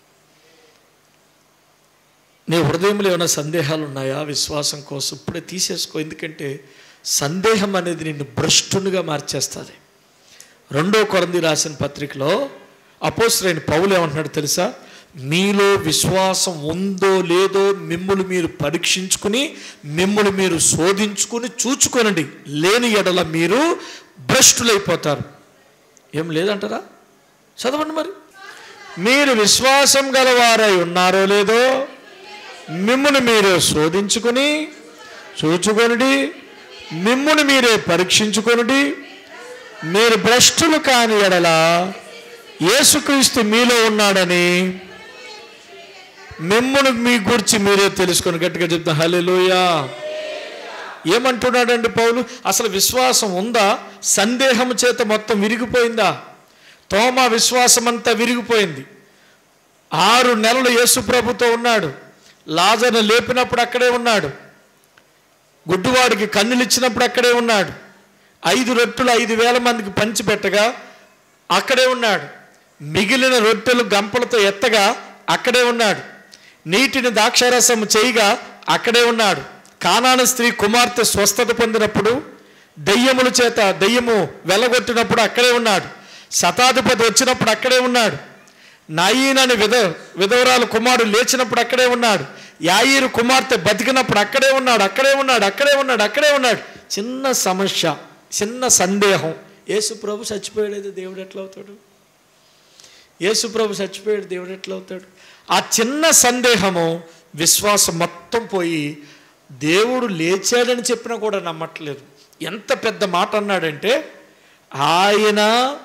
నీ హృదయంలో ఏమైనా సందేహాలు ఉన్నాయా విశ్వాసం కోసం ఇప్పుడే తీసేసుకో ఎందుకంటే సందేహం అనేది నిన్ను భ్రష్టునిగా మార్చేస్తుంది రెండో కొరంది రాసిన పత్రికలో అపోసరైన పౌలు ఏమంటున్నాడు తెలుసా మీలో విశ్వాసం ఉందో లేదో మిమ్ములు మీరు పరీక్షించుకుని మిమ్ములు మీరు శోధించుకుని చూచుకొనండి లేని ఎడల మీరు భ్రష్టులైపోతారు ఏం లేదంటారా చదవండి మరి మీరు విశ్వాసం గలవారై ఉన్నారో లేదో మిమ్మును మీరే శోధించుకుని చూచుకొనుడి మిమ్మును మీరే పరీక్షించుకొనుడి మీరు భ్రష్టులు కాని ఎడల యేసుక్రీస్తు మీలో ఉన్నాడని మిమ్మును మీ గురించి మీరే తెలుసుకొని గట్టిగా చెప్తా హల్లెలూయా ఏమంటున్నాడండి పౌలు అసలు విశ్వాసం ఉందా సందేహం చేత మొత్తం విరిగిపోయిందా తోమా విశ్వాసం అంతా విరిగిపోయింది ఆరు నెలలు యేసు ప్రభుతో ఉన్నాడు లాజర్ను లేపినప్పుడు అక్కడే ఉన్నాడు గుడ్డువాడికి కన్నులు ఇచ్చినప్పుడు అక్కడే ఉన్నాడు ఐదు రొట్టెలు ఐదు వేల మందికి పంచిపెట్టగా అక్కడే ఉన్నాడు మిగిలిన రొట్టెలు గంపలతో ఎత్తగా అక్కడే ఉన్నాడు నీటిని ద్రాక్షారసం చేయగా అక్కడే ఉన్నాడు కానాన స్త్రీ కుమార్తె స్వస్థత పొందినప్పుడు దెయ్యముల చేత దెయ్యము వెళ్ళగొట్టినప్పుడు అక్కడే ఉన్నాడు శతాధిపతి వచ్చినప్పుడు అక్కడే ఉన్నాడు నాయీనని విధ విధవరాలు కుమారుడు లేచినప్పుడు అక్కడే ఉన్నాడు యాయిరు కుమార్తె బతికినప్పుడు అక్కడే ఉన్నాడు అక్కడే ఉన్నాడు అక్కడే ఉన్నాడు అక్కడే ఉన్నాడు చిన్న సమస్య చిన్న సందేహం యేసు ప్రభు చచ్చిపోయాడు దేవుడు ఎట్లా అవుతాడు యేసు ప్రభు చచ్చిపోయాడు దేవుడు ఎట్లా అవుతాడు ఆ చిన్న సందేహము విశ్వాసం మొత్తం పోయి దేవుడు లేచాడని చెప్పినా కూడా నమ్మట్లేదు ఎంత పెద్ద మాట అన్నాడంటే ఆయన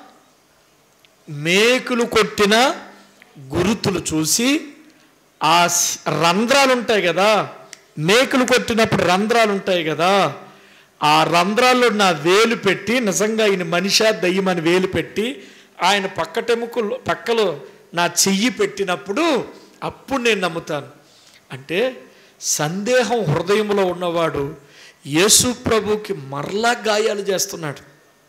మేకులు కొట్టిన గురుతులు చూసి ఆ స్- రంధ్రాలు ఉంటాయి కదా మేకులు కొట్టినప్పుడు రంధ్రాలు ఉంటాయి కదా ఆ రంధ్రాల్లో నా వేలు పెట్టి నిజంగా ఈయన మనిషా దయ్యమని వేలు పెట్టి ఆయన పక్కటెముకలు పక్కలో నా చెయ్యి పెట్టినప్పుడు అప్పుడు నేను నమ్ముతాను అంటే సందేహం హృదయంలో ఉన్నవాడు యేసు ప్రభుకి మరలా గాయాలు చేస్తున్నాడు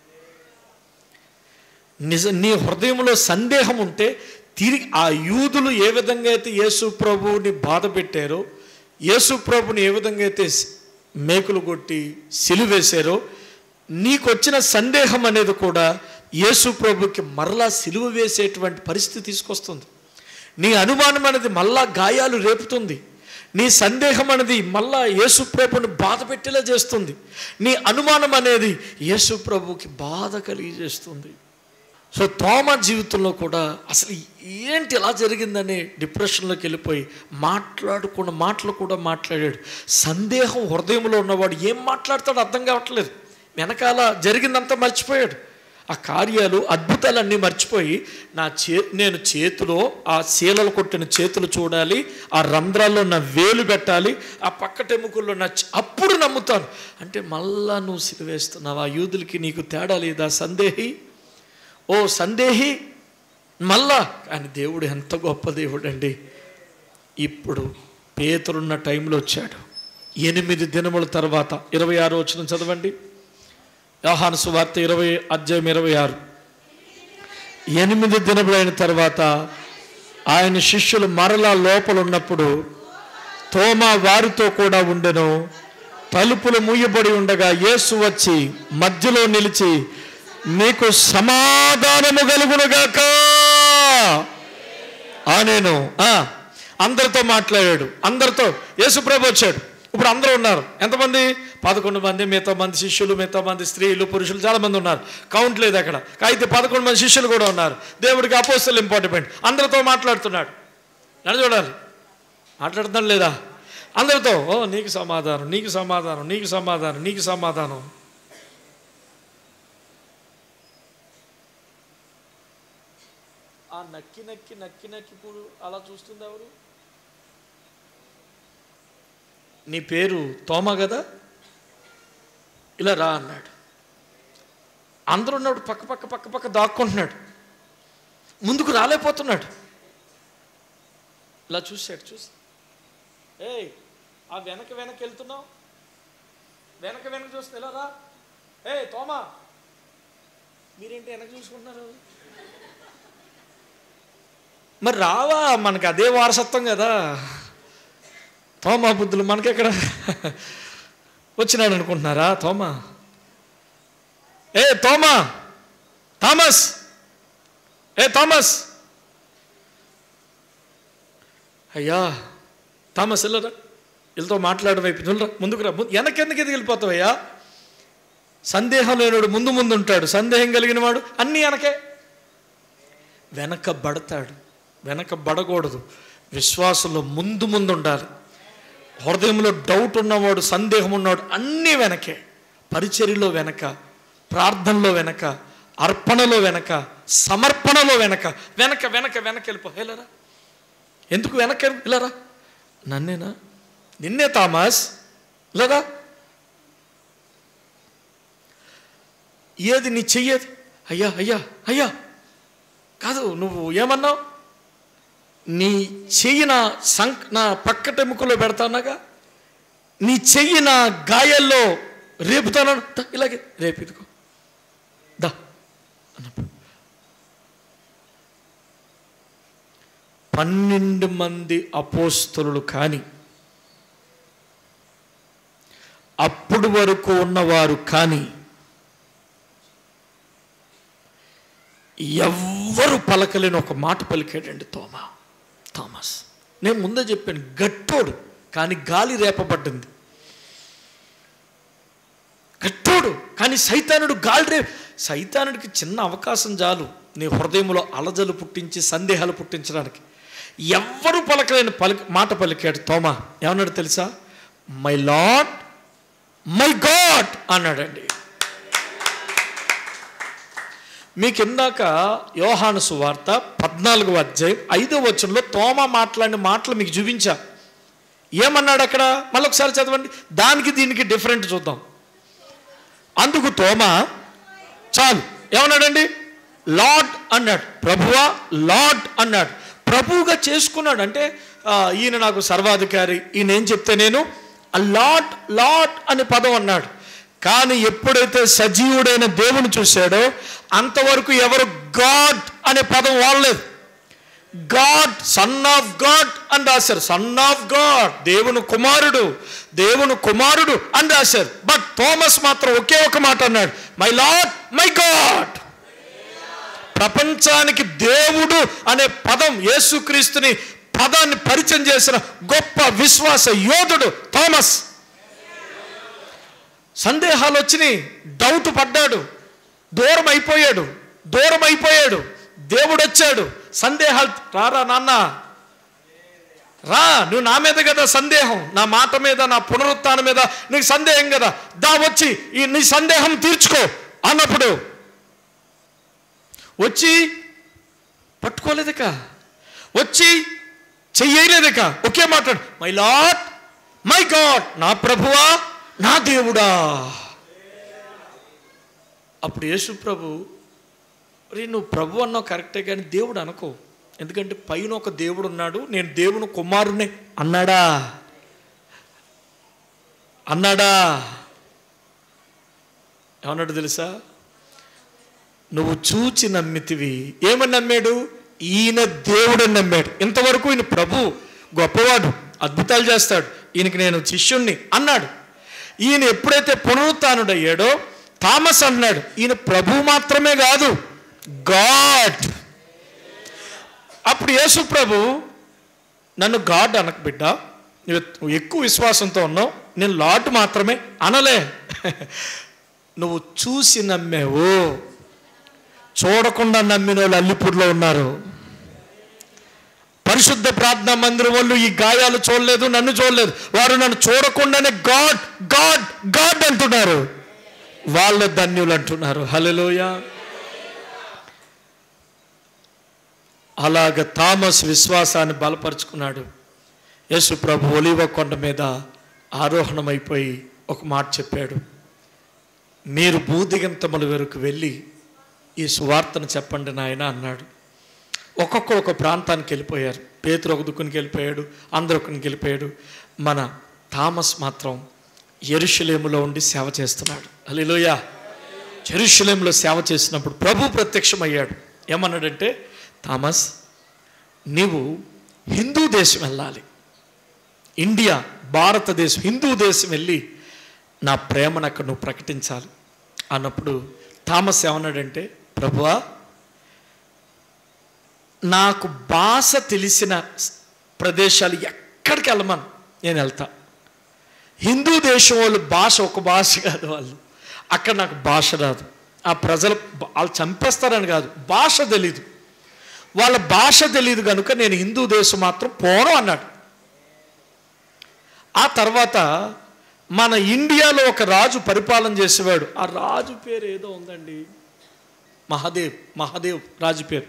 నిజ నీ హృదయంలో సందేహం ఉంటే తిరిగి ఆ యూదులు ఏ విధంగా అయితే యేసు ప్రభువుని బాధ పెట్టారో యేసు ప్రభుని ఏ విధంగా అయితే సి- మేకులు కొట్టి సిలువేశారో నీకు వచ్చిన సందేహం అనేది కూడా యేసు ప్రభుకి మరలా సిలువ వేసేటువంటి పరిస్థితి తీసుకొస్తుంది నీ అనుమానం అనేది మళ్ళా గాయాలు రేపుతుంది నీ సందేహం అనేది మళ్ళా యేసు ప్రభుని బాధ పెట్టేలా చేస్తుంది నీ అనుమానం అనేది యేసు ప్రభుకి బాధ కలిగజేస్తుంది సో తోమ జీవితంలో కూడా అసలు ఏంటి ఇలా జరిగిందని డిప్రెషన్లోకి వెళ్ళిపోయి మాట్లాడుకున్న మాటలు కూడా మాట్లాడాడు సందేహం హృదయంలో ఉన్నవాడు ఏం మాట్లాడతాడో అర్థం కావట్లేదు వెనకాల జరిగిందంతా మర్చిపోయాడు ఆ కార్యాలు అద్భుతాలన్నీ మర్చిపోయి నా చే నేను చేతిలో ఆ శీలలు కొట్టిన చేతులు చూడాలి ఆ రంధ్రాల్లో నా వేలు పెట్టాలి ఆ పక్కటెముకల్లో నా చ- అప్పుడు నమ్ముతాను అంటే మళ్ళా నువ్వు సిలివేస్తున్నావు ఆ యూదులకి నీకు తేడా లేదా సందేహి ఓ సందేహి మళ్ళా కానీ దేవుడు ఎంత గొప్ప దేవుడు అండి ఇప్పుడు పేతురున్న టైంలో వచ్చాడు ఎనిమిది దినముల తర్వాత ఇరవై ఆరు వచ్చిన చదవండి యోహాను సువార్త ఇరవై అధ్యాయం ఇరవై ఆరు ఎనిమిది దినములైన తర్వాత ఆయన శిష్యులు మరలా లోపల ఉన్నప్పుడు తోమా వారితో కూడా ఉండెను తలుపులు మూయబడి ఉండగా యేసు వచ్చి మధ్యలో నిలిచి నీకు సమాధానము కలుగునుగాక ఆ నేను ఆ, అందరితో మాట్లాడాడు అందరితో యేసుప్రభు వచ్చాడు ఇప్పుడు అందరూ ఉన్నారు ఎంతమంది పదకొండు మంది మిగతా మంది శిష్యులు మిగతా మంది స్త్రీలు పురుషులు చాలా మంది ఉన్నారు కౌంట్ లేదు అక్కడ అయితే పదకొండు మంది శిష్యులు కూడా ఉన్నారు దేవుడికి అపోస్తలు ఇంపార్టెంట్ అందరితో మాట్లాడుతున్నాడు నన్ను చూడాలి మాట్లాడుతున్నాడు లేదా అందరితో ఓ నీకు సమాధానం నీకు సమాధానం నీకు సమాధానం నీకు సమాధానం ఆ నక్కి నక్కి నక్కి నక్కి ఇప్పుడు అలా చూస్తుంది ఎవరు నీ పేరు తోమ కదా ఇలా రా అన్నాడు అందరూ ఉన్నప్పుడు పక్క పక్క పక్క పక్క దాక్కుంటున్నాడు ముందుకు రాలేకపోతున్నాడు ఇలా చూశాడు చూసి ఏయ్ ఆ వెనక వెనక వెళ్తున్నావు వెనక వెనక చూస్తే ఎలా రా ఏ తోమా మీరేంటి వెనక చూసుకుంటున్నారు మరి రావా మనకి అదే వారసత్వం కదా తోమా బుద్ధులు మనకెక్కడ వచ్చినాడు అనుకుంటున్నారా తోమా ఏ తోమా థామస్ ఏ థామస్ అయ్యా థామస్ వెళ్ళరా వీళ్ళతో మాట్లాడే వైపు వెళ్ళరా ముందుకు రా ముందు వెనకెందుకు ఎదిగి వెళ్ళిపోతావయ్యా సందేహం లేనివాడు ముందు ముందు ఉంటాడు సందేహం కలిగిన వాడు అన్నీ వెనకే వెనకబడతాడు వెనకబడకూడదు విశ్వాసంలో ముందు ముందు ఉండాలి హృదయంలో డౌట్ ఉన్నవాడు సందేహం ఉన్నవాడు అన్నీ వెనకే పరిచర్యలో వెనక ప్రార్థనలో వెనక అర్పణలో వెనక సమర్పణలో వెనక వెనక వెనక వెనక వెళ్ళిపో వెళ్ళరా ఎందుకు వెనక వెళ్ళరా నన్నేనా నిన్నే థామస్ లేదా ఏది నీ చెయ్యేది అయ్యా అయ్యా అయ్యా కాదు నువ్వు ఏమన్నావు నీ చెయ్యి నా సంక్ నా పక్కటెముకలో పెడతానగా నీ చెయ్యి నా గాయాల్లో రేపుతాను దా, ఇలాగే రేపు ఇదిగో దా అన్నప్పుడు పన్నెండు మంది అపోస్తలు కానీ అప్పుడు వరకు ఉన్నవారు కానీ ఎవ్వరు పలకలేని ఒక మాట పలికాడండి తోమా థామస్ నేను ముందే చెప్పాను గట్టోడు కానీ గాలి రేపబడ్డింది గట్టోడు కానీ సైతానుడు గాలి రే సైతానుడికి చిన్న అవకాశం చాలు నీ హృదయంలో అలజలు పుట్టించి సందేహాలు పుట్టించడానికి ఎవ్వరు పలకలేని పలిక మాట పలికాడు తోమా ఏమన్నాడు తెలుసా మై లాడ్ మై గాడ్ అన్నాడండి మీకు ఇందాక యోహాను సువార్త పద్నాలుగు అధ్యాయం ఐదో వచనంలో తోమ మాట్లాడిన మాటలు మీకు చూపించా ఏమన్నాడు అక్కడ మళ్ళీ ఒకసారి చదవండి దానికి దీనికి డిఫరెంట్ చూద్దాం అందుకు తోమ చాలు ఏమన్నాడండి లార్డ్ అన్నాడు ప్రభువా లార్డ్ అన్నాడు ప్రభువుగా చేసుకున్నాడు అంటే ఆ, ఈయన నాకు సర్వాధికారి ఈయన ఏం చెప్తే నేను ఆ లార్డ్ లార్డ్ అనే పదం అన్నాడు కానీ ఎప్పుడైతే సజీవుడైన దేవుని చూశాడో అంతవరకు ఎవరు గాడ్ అనే పదం వాడలేదు గాడ్ సన్ ఆఫ్ గాడ్ అని రాశారు సన్ ఆఫ్ గాడ్ దేవుని కుమారుడు దేవుని కుమారుడు అని రాశారు బట్ థోమస్ మాత్రం ఒకే ఒక మాట అన్నాడు మై లార్డ్ మై గాడ్ ప్రపంచానికి దేవుడు అనే పదం యేసుక్రీస్తుని పదాన్ని పరిచయం చేసిన గొప్ప విశ్వాస యోధుడు థామస్ సందేహాలు వచ్చినాయి డౌట్ పడ్డాడు దూరం అయిపోయాడు దూరం అయిపోయాడు దేవుడు వచ్చాడు సందేహాలు రారా నాన్న రా నువ్వు నా మీద కదా సందేహం నా మాట మీద నా పునరుత్థానం మీద నీకు సందేహం కదా దా వచ్చి ఈ నీ సందేహం తీర్చుకో అన్నప్పుడు వచ్చి పట్టుకోలేదక వచ్చి చెయ్యలేదక ఒకే మాట్లాడు మై లాట్ మై గాడ్ నా ప్రభువా నా దేవుడా అప్పుడు యేసు ప్రభు రే నువ్వు ప్రభు అన్నావు కరెక్టే కానీ దేవుడు అనుకో ఎందుకంటే పైన ఒక దేవుడు ఉన్నాడు నేను దేవుని కుమారునే అన్నాడా అన్నాడా ఏమన్నాడు తెలుసా నువ్వు చూచి నమ్మితివి ఏమని నమ్మాడు ఈయన దేవుడని నమ్మాడు ఇంతవరకు ఈయన ప్రభు గొప్పవాడు అద్భుతాలు చేస్తాడు ఈయనకి నేను శిష్యుణ్ణి అన్నాడు ఈయన ఎప్పుడైతే పునరుత్డయ్యాడో థామస్ అన్నాడు ఈయన ప్రభు మాత్రమే కాదు గాడ్ అప్పుడు యేసు ప్రభు నన్ను గాడ్ అనక బిడ్డ నువ్వు ఎక్కువ విశ్వాసంతో ఉన్నావు నేను లాట్ మాత్రమే అనలే నువ్వు చూసి నమ్మావు చూడకుండా నమ్మిన వాళ్ళు అల్లిపూర్లో ఉన్నారు పరిశుద్ధ ప్రార్థనా మందిరం వాళ్ళు ఈ గాయాలు చూడలేదు నన్ను చూడలేదు వారు నన్ను చూడకుండానే గాడ్ గాడ్ గాడ్ అంటున్నారు వాళ్ళ ధన్యులు అంటున్నారు హలోయ అలాగ థామస్ విశ్వాసాన్ని బలపరుచుకున్నాడు యేసు ప్రభు ఒలివ కొండ మీద ఆరోహణమైపోయి ఒక మాట చెప్పాడు మీరు భూదిగంతముల వరకు వెళ్ళి ఈ సువార్తను చెప్పండి నాయన అన్నాడు ఒక్కొక్కరు ఒక ప్రాంతానికి వెళ్ళిపోయారు పేతురు ఒక దుక్కునికి వెళ్ళిపోయాడు అందరు ఒకరికి వెళ్ళిపోయాడు మన థామస్ మాత్రం ఎరుషలేములో ఉండి సేవ చేస్తున్నాడు అలిలోయ జెరూషలేంలో సేవ చేసినప్పుడు ప్రభు ప్రత్యక్షమయ్యాడు ఏమన్నాడంటే థామస్ నీవు హిందూ దేశం వెళ్ళాలి ఇండియా భారతదేశం హిందూ దేశం వెళ్ళి నా ప్రేమను అక్కడ నువ్వు ప్రకటించాలి అన్నప్పుడు థామస్ ఏమన్నాడంటే ప్రభువా నాకు భాష తెలిసిన స్- ప్రదేశాలు ఎక్కడికి వెళ్ళమను నేను వెళ్తా హిందూ దేశం వాళ్ళు భాష ఒక భాష కాదు వాళ్ళు అక్కడ నాకు భాష రాదు ఆ ప్రజలు వాళ్ళు చంపేస్తారని కాదు భాష తెలీదు వాళ్ళ భాష తెలియదు కనుక నేను హిందూ దేశం మాత్రం పోను అన్నాడు ఆ తర్వాత మన ఇండియాలో ఒక రాజు పరిపాలన చేసేవాడు ఆ రాజు పేరు ఏదో ఉందండి మహాదేవ్ మహాదేవ్ రాజు పేరు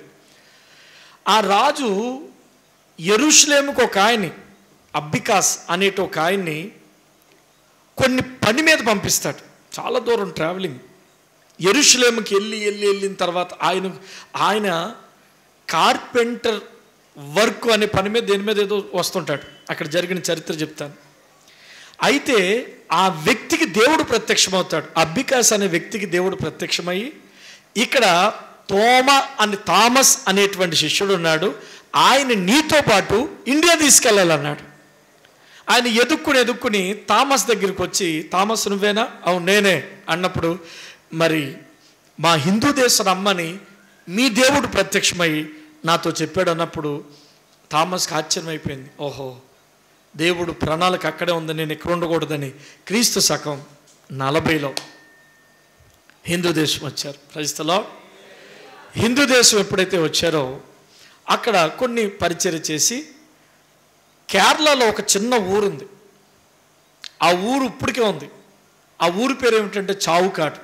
ఆ రాజు ఎరుషులేముకు ఒక ఆయన్ని అబ్బికాస్ అనేట ఒక ఆయన్ని కొన్ని పని మీద పంపిస్తాడు చాలా దూరం ట్రావెలింగ్ ఎరుషులేముకి వెళ్ళి వెళ్ళి వెళ్ళిన తర్వాత ఆయన ఆయన కార్పెంటర్ వర్క్ అనే పని మీద దేని మీద ఏదో వస్తుంటాడు అక్కడ జరిగిన చరిత్ర చెప్తాను అయితే ఆ వ్యక్తికి దేవుడు ప్రత్యక్షమవుతాడు అబ్బికాస్ అనే వ్యక్తికి దేవుడు ప్రత్యక్షమయ్యి ఇక్కడ తోమ అని థామస్ అనేటువంటి శిష్యుడు ఉన్నాడు ఆయన నీతో పాటు ఇండియా తీసుకెళ్ళాలన్నాడు ఆయన ఎదుక్కుని ఎదుక్కుని థామస్ దగ్గరికి వచ్చి థామస్ నువ్వేనా అవును నేనే అన్నప్పుడు మరి మా హిందూ దేశ రమ్మని మీ దేవుడు ప్రత్యక్షమై నాతో చెప్పాడు అన్నప్పుడు థామస్కి ఆశ్చర్యమైపోయింది ఓహో దేవుడు ప్రణాళిక అక్కడే ఉంది నేను ఇక్కడ ఉండకూడదని క్రీస్తు శకం నలభైలో హిందూ దేశం వచ్చారు ప్రజలో హిందూ దేశం ఎప్పుడైతే వచ్చారో అక్కడ కొన్ని పరిచర్య చేసి కేరళలో ఒక చిన్న ఊరుంది ఆ ఊరు ఇప్పటికే ఉంది ఆ ఊరు పేరు ఏమిటంటే చావుకాటు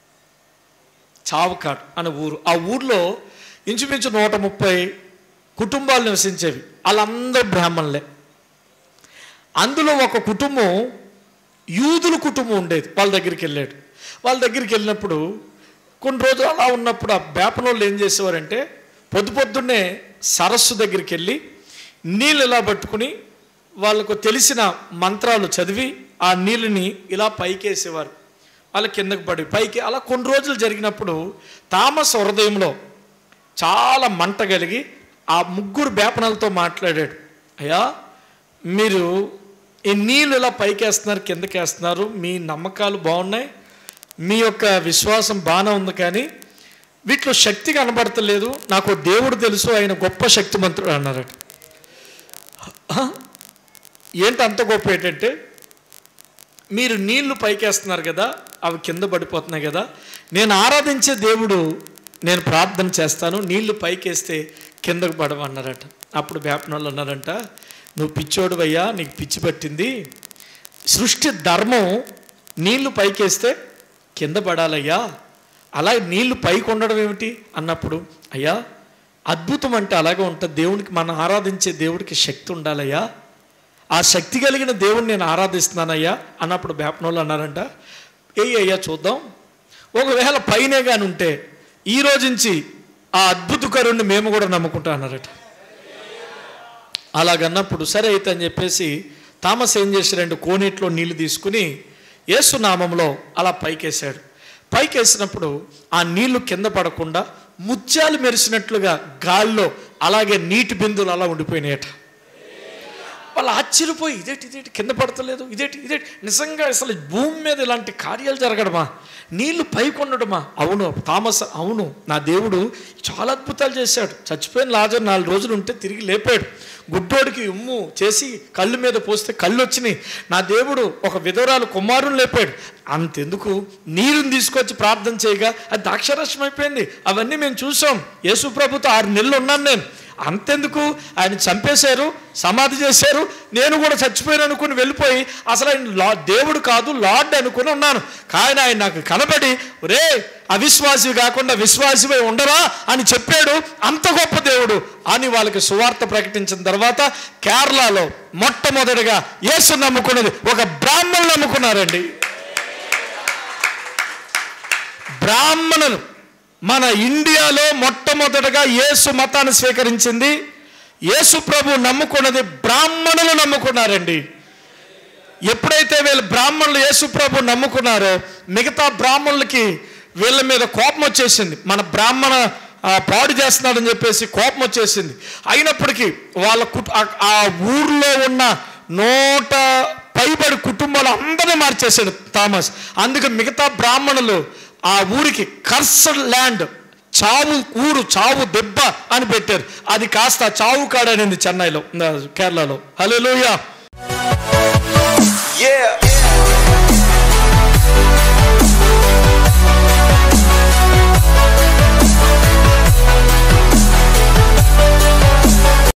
చావుకాటు అనే ఊరు ఆ ఊర్లో ఇంచుమించు నూట ముప్పై కుటుంబాలు నివసించేవి వాళ్ళందరూ బ్రాహ్మణులే అందులో ఒక కుటుంబం యూదుల కుటుంబం ఉండేది వాళ్ళ దగ్గరికి వెళ్ళాడు వాళ్ళ దగ్గరికి వెళ్ళినప్పుడు కొన్ని రోజులు అలా ఉన్నప్పుడు ఆ బేపనోళ్ళు ఏం చేసేవారంటే పొద్దు పొద్దున్నే సరస్సు దగ్గరికి వెళ్ళి నీళ్ళు ఇలా పట్టుకుని వాళ్ళకు తెలిసిన మంత్రాలు చదివి ఆ నీళ్ళని ఇలా పైకేసేవారు వాళ్ళ కిందకు పడి పైకి అలా కొన్ని రోజులు జరిగినప్పుడు తామస హృదయంలో చాలా మంట కలిగి ఆ ముగ్గురు బేపనలతో మాట్లాడాడు అయ్యా మీరు ఈ నీళ్ళు ఇలా పైకేస్తున్నారు కిందకేస్తున్నారు మీ నమ్మకాలు బాగున్నాయి మీ యొక్క విశ్వాసం బాగానే ఉంది కానీ వీటిలో శక్తి కనబడతలేదు నాకు దేవుడు తెలుసు ఆయన గొప్ప శక్తిమంతుడు అన్నారట హ? ఏంటి అంత గొప్ప ఏంటంటే మీరు నీళ్లు పైకేస్తున్నారు కదా అవి కింద పడిపోతున్నాయి కదా నేను ఆరాధించే దేవుడు నేను ప్రార్థన చేస్తాను నీళ్లు పైకేస్తే కిందకు పడవన్నారట అప్పుడు వేపనోళ్ళు అన్నారంట నువ్వు పిచ్చోడువయ్యా నీకు పిచ్చి పట్టింది సృష్టి ధర్మం నీళ్లు పైకేస్తే కింద పడాలయ్యా అలా నీళ్లు పైకి ఉండడం ఏమిటి అన్నప్పుడు అయ్యా అద్భుతం అంటే అలాగే ఉంటుంది దేవునికి మనం ఆరాధించే దేవుడికి శక్తి ఉండాలయ్యా ఆ శక్తి కలిగిన దేవుడిని నేను ఆరాధిస్తున్నానయ్యా అన్నప్పుడు బేపనోళ్ళు అన్నారంట ఏ అయ్యా చూద్దాం ఒకవేళ పైనే కానీ ఉంటే ఈ రోజు నుంచి ఆ అద్భుతకరుణ్ణి మేము కూడా నమ్ముకుంటా అన్నారట అలాగన్నప్పుడు సరే అయితే అని చెప్పేసి తామస్ ఏం చేశారంటే కోనేట్లో నీళ్లు తీసుకుని యేసునామంలో అలా పైకేశాడు పైకేసినప్పుడు ఆ నీళ్లు కింద పడకుండా ముత్యాలు మెరిసినట్లుగా గాల్లో అలాగే నీటి బిందువులు అలా ఉండిపోయినాయట వాళ్ళు ఆశ్చర్యపోయి ఇదేంటి ఇదేంటి కింద పడతలేదు ఇదేంటి ఇదేంటి నిజంగా అసలు భూమి మీద ఇలాంటి కార్యాలు జరగడమా నీళ్లు పైకి ఉండడమా అవును తామస్ అవును నా దేవుడు చాలా అద్భుతాలు చేశాడు చచ్చిపోయిన లాజర్ నాలుగు రోజులు ఉంటే తిరిగి లేపాడు గుడ్డోడికి ఉమ్ము చేసి కళ్ళు మీద పోస్తే కళ్ళు వచ్చినాయి నా దేవుడు ఒక విధవరాలు కుమారుని లేపాడు అంతెందుకు నీరుని తీసుకొచ్చి ప్రార్థన చేయగా అది ద్రాక్షరసం అయిపోయింది అవన్నీ మేము చూసాం యేసు ప్రభుతో ఆరు నెలలు ఉన్నాను నేను అంతెందుకు ఆయన చంపేశారు సమాధి చేశారు నేను కూడా చచ్చిపోయాను అనుకుని వెళ్ళిపోయి అసలు ఆయన లా దేవుడు కాదు లార్డ్ అనుకుని ఉన్నాను కానీ ఆయన నాకు కనబడి రే అవిశ్వాసి కాకుండా విశ్వాసివై ఉండరా అని చెప్పాడు అంత గొప్ప దేవుడు అని వాళ్ళకి సువార్త ప్రకటించిన తర్వాత కేరళలో మొట్టమొదటిగా యేసు నమ్ముకున్నది ఒక బ్రాహ్మణులు నమ్ముకున్నారండి బ్రాహ్మణులు మన ఇండియాలో మొట్టమొదటగా యేసు మతాన్ని స్వీకరించింది యేసు ప్రభు నమ్ముకున్నది బ్రాహ్మణులు నమ్ముకున్నారండి ఎప్పుడైతే వీళ్ళు బ్రాహ్మణులు యేసు ప్రభు నమ్ముకున్నారో మిగతా బ్రాహ్మణులకి వీళ్ళ మీద కోపం వచ్చేసింది మన బ్రాహ్మణ ఆ, పాడు చేస్తున్నాడని చెప్పేసి కోపం వచ్చేసింది అయినప్పటికీ వాళ్ళ కుటు ఆ- ఆ ఊర్లో ఉన్న నూట పైబడి కుటుంబాలు అందరినీ మార్చేశాడు థామస్ అందుకే మిగతా బ్రాహ్మణులు ఆ ఊరికి కర్సడ్ ల్యాండ్ చావు ఊరు చావు దెబ్బ అని పెట్టారు అది కాస్త చావు కాడనింది చెన్నైలో ఆ, కేరళలో హలో